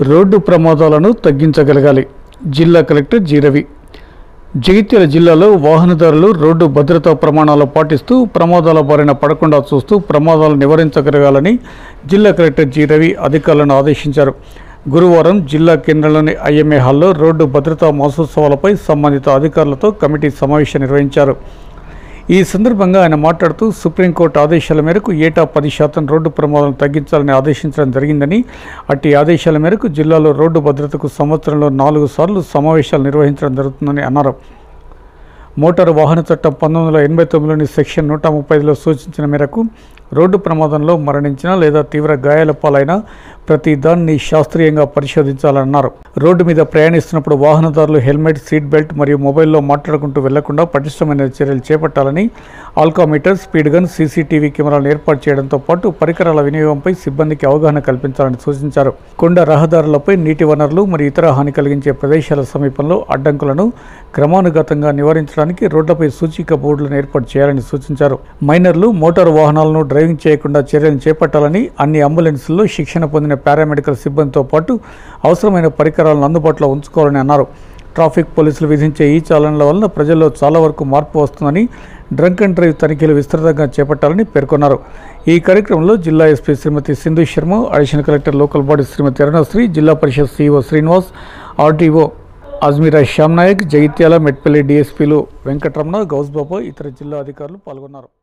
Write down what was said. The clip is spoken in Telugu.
రోడ్డు ప్రమాదాలను తగ్గించగలగాలి జిల్లా కలెక్టర్ జి రవి జగిత్యాల జిల్లాలో వాహనదారులు రోడ్డు భద్రతా ప్రమాణాలు పాటిస్తూ ప్రమాదాల బారిన పడకుండా చూస్తూ ప్రమాదాలు నివారించగలగాలని జిల్లా కలెక్టర్ జి రవి అధికారులను ఆదేశించారు గురువారం జిల్లా కేంద్రంలోని ఐఎంఏ హాల్లో రోడ్డు భద్రతా మాసోత్సవాలపై సంబంధిత అధికారులతో కమిటీ సమావేశం నిర్వహించారు ఈ సందర్భంగా ఆయన మాట్లాడుతూ సుప్రీంకోర్టు ఆదేశాల మేరకు ఏటా పది శాతం రోడ్డు ప్రమాదాలను తగ్గించాలని ఆదేశించడం జరిగిందని అట్టి ఆదేశాల మేరకు జిల్లాలో రోడ్డు భద్రతకు సంవత్సరంలో నాలుగు సార్లు సమావేశాలు నిర్వహించడం జరుగుతుందని అన్నారు మోటారు వాహన చట్టం పంతొమ్మిది వందల ఎనభై తొమ్మిదిలోని సెక్షన్ నూట ముప్పై ఐదులో సూచించిన మేరకు రోడ్డు ప్రమాదంలో మరణించిన లేదా తీవ్ర గాయాల పాలైన ప్రతి దాన్ని శాస్త్రీయంగా పరిశోధించాలన్నారు రోడ్డు మీద ప్రయాణిస్తున్నప్పుడు వాహనదారులు హెల్మెట్ సీట్ బెల్ట్ మరియు మొబైల్లో మాట్లాడుకుంటూ వెళ్లకుండా పటిష్టమైన చర్యలు చేపట్టాలని ఆల్కామీటర్ స్పీడ్ గన్ సీసీటీవీ కెమెరాలను ఏర్పాటు చేయడంతో పాటు పరికరాల వినియోగంపై సిబ్బందికి అవగాహన కల్పించాలని సూచించారు కొండ రహదారులపై నీటి వనరులు మరియు ఇతర హాని కలిగించే ప్రదేశాల సమీపంలో అడ్డంకులను క్రమానుగతంగా నివారించడానికి రోడ్లపై సూచిక బోర్డులను ఏర్పాటు చేయాలని సూచించారు మైనర్లు మోటారు వాహనాలను డ్రైవింగ్ చేయకుండా చర్యలు చేపట్టాలని అన్ని అంబులెన్సుల్లో శిక్షణ పొందిన పారామెడికల్ సిబ్బందితో పాటు అవసరమైన పరికరాలను అందుబాటులో ఉంచుకోవాలని అన్నారు ట్రాఫిక్ పోలీసులు విధించే ఈ చాలనల వలన ప్రజల్లో చాలా వరకు మార్పు వస్తుందని డ్రంక్ అండ్ డ్రైవ్ తనిఖీలు విస్తృతంగా చేపట్టాలని పేర్కొన్నారు ఈ కార్యక్రమంలో జిల్లా SP Shrimati Sindhu Sharma additional collector local body Shrimati Arunasri Zilla Parishad CEO Srinivas RTO Ajmeera Shyam Nayak Jagtial Metpalli డిఎస్పీలు వెంకటరమణ గౌస్ బాబా ఇతర జిల్లా అధికారులు పాల్గొన్నారు